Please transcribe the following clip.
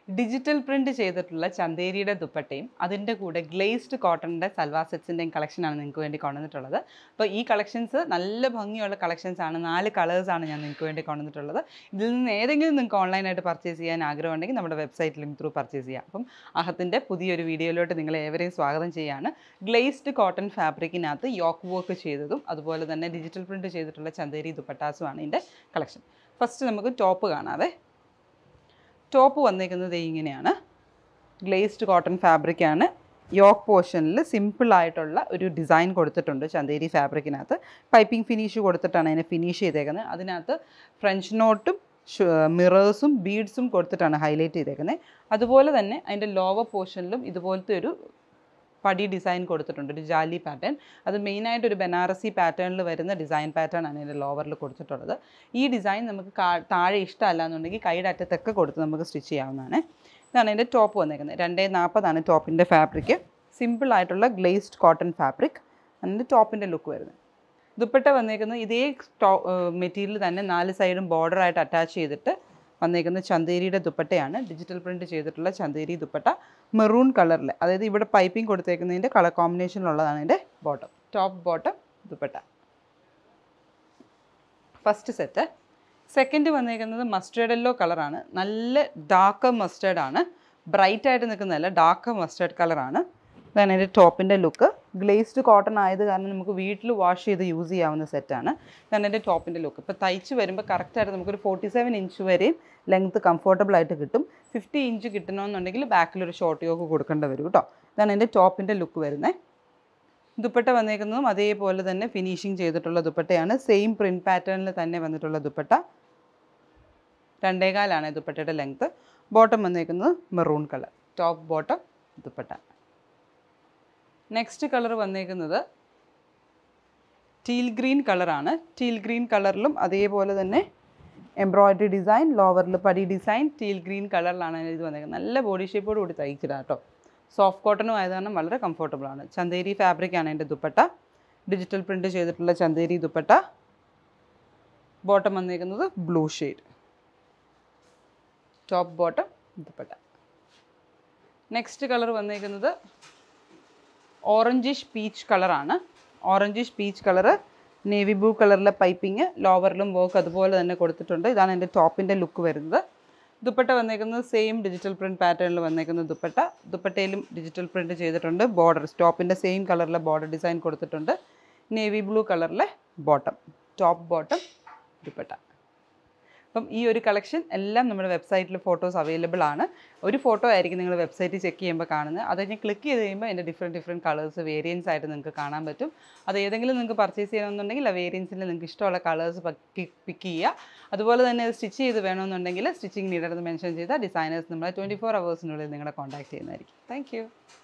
digital print ചെയ്തിട്ടുള്ള ചന്തേരിയുടെ ദുപ്പട്ടയും അതിൻ്റെ കൂടെ ഗ്ലേസ്ഡ് കോട്ടണിൻ്റെ സൽവാർ സെറ്റ്സിൻ്റെയും കളക്ഷനാണ് നിങ്ങൾക്ക് വേണ്ടി കൊണ്ടുവന്നിട്ടുള്ളത് അപ്പോൾ ഈ കളക്ഷൻസ് നല്ല ഭംഗിയുള്ള കളക്ഷൻസ് ആണ് നാല് കളേഴ്സാണ് ഞാൻ നിങ്ങൾക്ക് വേണ്ടി കൊണ്ടുവന്നിട്ടുള്ളത് ഇതിൽ നിന്ന് ഏതെങ്കിലും നിങ്ങൾക്ക് ഓൺലൈനായിട്ട് പർച്ചേസ് ചെയ്യാൻ ആഗ്രഹമുണ്ടെങ്കിൽ നമ്മുടെ വെബ്സൈറ്റ് ലിങ്ക് ത്രൂ പർച്ചേസ് ചെയ്യാം അപ്പം അഹത്തിൻ്റെ പുതിയൊരു വീഡിയോയിലോട്ട് നിങ്ങളെ ഏവരെയും സ്വാഗതം ചെയ്യാണ് ഗ്ലേസ്ഡ് കോട്ടൺ ഫാബ്രിക്കിനകത്ത് യോക്ക് വർക്ക് ചെയ്തതും അതുപോലെ തന്നെ ഡിജിറ്റൽ പ്രിന്റ് ചെയ്തിട്ടുള്ള ചന്തേരി ദുപ്പട്ടാസുമാണ് ഇതിൻ്റെ കളക്ഷൻ ഫസ്റ്റ് നമുക്ക് ടോപ്പ് കാണാവേ ടോപ്പ് വന്നേക്കുന്നത് ദേ ഇങ്ങനെയാണ് ഗ്ലേസ്ഡ് കോട്ടൺ ഫാബ്രിക്കാണ് യോക്ക് പോർഷനിൽ സിമ്പിളായിട്ടുള്ള ഒരു ഡിസൈൻ കൊടുത്തിട്ടുണ്ട് ചന്തേരി ഫാബ്രിക്കിനകത്ത് പൈപ്പിംഗ് ഫിനിഷ് കൊടുത്തിട്ടാണ് അതിനെ ഫിനിഷ് ചെയ്തേക്കുന്നത് അതിനകത്ത് ഫ്രഞ്ച് നോട്ടും മിറേഴ്സും ബീഡ്സും കൊടുത്തിട്ടാണ് ഹൈലൈറ്റ് ചെയ്തേക്കുന്നത് അതുപോലെ തന്നെ അതിൻ്റെ ലോവർ പോർഷനിലും ഇതുപോലത്തെ ഒരു പടി ഡിസൈൻ കൊടുത്തിട്ടുണ്ട് ഒരു ജാലി പാറ്റേൺ അത് മെയിനായിട്ട് ഒരു ബനാറസി പാറ്റേണിൽ വരുന്ന ഡിസൈൻ പാറ്റേൺ ആണ് ഇതിൻ്റെ ലോവറിൽ കൊടുത്തിട്ടുള്ളത് ഈ ഡിസൈൻ നമുക്ക് കാ- താഴെ ഇഷ്ടമല്ല എന്നുണ്ടെങ്കിൽ കൈയുടെ അറ്റത്തൊക്കെ കൊടുത്ത് നമുക്ക് സ്റ്റിച്ച് ചെയ്യാവുന്നതാണ് ഇതാണ് ഇതിൻ്റെ ടോപ്പ് വന്നേക്കുന്നത് രണ്ടേ നാൽപ്പതാണ് ടോപ്പിൻ്റെ ഫാബ്രിക് സിമ്പിളായിട്ടുള്ള ഗ്ലേസ്ഡ് കോട്ടൺ ഫാബ്രിക് അതിൻ്റെ ടോപ്പിൻ്റെ ലുക്ക് വരുന്നത് ദുപ്പട്ട വന്നേക്കുന്നത് ഇതേ മെറ്റീരിയൽ തന്നെ നാല് സൈഡും ബോർഡറായിട്ട് അറ്റാച്ച് ചെയ്തിട്ട് വന്നേക്കുന്ന ചന്തേരിയുടെ ദുപ്പട്ടയാണ് ഡിജിറ്റൽ പ്രിൻറ്റ് ചെയ്തിട്ടുള്ള ചന്തേരി ദുപ്പട്ട മെറൂൺ കളറിൽ അതായത് ഇവിടെ പൈപ്പിംഗ് കൊടുത്തേക്കുന്നതിൻ്റെ കളർ കോമ്പിനേഷനിലുള്ളതാണ് ഇതിൻ്റെ bottom top bottom dupatta first set second വന്നേക്കുന്നത് മസ്റ്റേർഡ് യെല്ലോ കളറാണ് നല്ല ഡാർക്ക് മസ്റ്റേർഡ് ആണ് ബ്രൈറ്റ് ആയിട്ട് നിൽക്കുന്നതല്ല ഡാർക്ക് മസ്റ്റേർഡ് കളറാണ് ഇതാണ് എൻ്റെ ടോപ്പിൻ്റെ ലുക്ക് ഗ്ലേസ്ഡ് കോട്ടൺ ആയത് കാരണം നമുക്ക് വീട്ടിൽ വാഷ് ചെയ്ത് യൂസ് ചെയ്യാവുന്ന സെറ്റാണ് ഇതാണ് എൻ്റെ ടോപ്പിൻ്റെ ലുക്ക് ഇപ്പോൾ തയ്ച്ച് വരുമ്പോൾ കറക്റ്റായിട്ട് നമുക്കൊരു ഫോർട്ടി സെവൻ ഇഞ്ച് വരെയും ലെങ്ത്ത് കംഫർട്ടബിൾ ആയിട്ട് കിട്ടും ഫിഫ്റ്റി ഇഞ്ച് കിട്ടണമെന്നുണ്ടെങ്കിൽ ബാക്കിലൊരു ഷോർട്ട് യോക്ക് കൊടുക്കേണ്ടി വരും കേട്ടോ ഇതാണ് എൻ്റെ ടോപ്പിൻ്റെ ലുക്ക് വരുന്നത് ദുപ്പട്ട വന്നേക്കുന്നതും അതേപോലെ തന്നെ ഫിനിഷിങ് ചെയ്തിട്ടുള്ള ദുപ്പട്ടയാണ് സെയിം പ്രിൻറ്റ് പാറ്റേണിൽ തന്നെ വന്നിട്ടുള്ള ദുപ്പട്ട രണ്ടേകാലാണ് ദുപ്പട്ടയുടെ ലെങ്ത്ത് ബോട്ടം വന്നേക്കുന്നത് maroon colour top bottom dupatta next colour വന്നേക്കുന്നത് ടീൽ ഗ്രീൻ കളറാണ് ടീൽ ഗ്രീൻ കളറിലും അതേപോലെ തന്നെ എംബ്രോയിഡറി ഡിസൈൻ ലോവറിൽ പടി ഡിസൈൻ ടീൽ ഗ്രീൻ കളറിലാണ് ഇത് വന്നേക്കുന്നത് നല്ല ബോഡി ഷേപ്പോട് കൂടി തയ്ച്ചിടാം കേട്ടോ സോഫ്റ്റ് കോട്ടണും ആയത് കാരണം വളരെ comfortable ആണ് ചന്തേരി ഫാബ്രിക്കാണ് എൻ്റെ ദുപ്പട്ട ഡിജിറ്റൽ പ്രിൻറ്റ് ചെയ്തിട്ടുള്ള ചന്തേരി ദുപ്പട്ട ബോട്ടം വന്നേക്കുന്നത് blue shade top bottom dupatta next colour വന്നേക്കുന്നത് ഓറഞ്ചിഷ് പീച്ച് കളറാണ് orangish peach colour navy blue കളറിലെ പൈപ്പിങ് ലോവറിലും വർക്ക് അതുപോലെ തന്നെ കൊടുത്തിട്ടുണ്ട് ഇതാണ് എൻ്റെ ടോപ്പിൻ്റെ ലുക്ക് വരുന്നത് ദുപ്പട്ട വന്നേക്കുന്നത് സെയിം ഡിജിറ്റൽ പ്രിൻറ്റ് പാറ്റേണിൽ വന്നേക്കുന്ന ദുപ്പട്ട ദുപ്പട്ടയിലും ഡിജിറ്റൽ പ്രിൻറ്റ് ചെയ്തിട്ടുണ്ട് ബോർഡർ ടോപ്പിൻ്റെ സെയിം കളറിലെ ബോർഡർ ഡിസൈൻ കൊടുത്തിട്ടുണ്ട് നേവി ബ്ലൂ കളറിലെ ബോട്ടം ടോപ്പ് ബോട്ടം ദുപ്പട്ട അപ്പം ഈ ഒരു കളക്ഷൻ എല്ലാം നമ്മുടെ വെബ്സൈറ്റിൽ ഫോട്ടോസ് അവൈലബിൾ ആണ് ഒരു ഫോട്ടോ ആയിരിക്കും നിങ്ങൾ വെബ്സൈറ്റിൽ ചെക്ക് ചെയ്യുമ്പോൾ കാണുന്നത് അത് കഴിഞ്ഞ് ക്ലിക്ക് ചെയ്ത് കഴിയുമ്പോൾ അതിൻ്റെ ഡിഫറെൻറ്റ് ഡിഫറെൻറ്റ് കളേഴ്സ് വേരിയൻസ് ആയിട്ട് നിങ്ങൾക്ക് കാണാൻ പറ്റും അത് ഏതെങ്കിലും നിങ്ങൾക്ക് പർച്ചേസ് ചെയ്യണമെന്നുണ്ടെങ്കിൽ ആ വേരിയൻസിൽ നിങ്ങൾക്ക് ഇഷ്ടമുള്ള കളേഴ്സ് പിക്ക് ചെയ്യുക അതുപോലെ തന്നെ അത് സ്റ്റിച്ച് ചെയ്ത് വേണമെന്നുണ്ടെങ്കിൽ സ്റ്റിച്ചിങ് നീഡർ എന്ന് മെൻഷൻ ചെയ്താൽ ഡിസൈനേഴ്സ് നമ്മളെ ട്വൻറ്റി ഫോർ അവേഴ്സിനുള്ളിൽ നിങ്ങളെ കോൺടാക്ട് ചെയ്യുന്നതായിരിക്കും താങ്ക്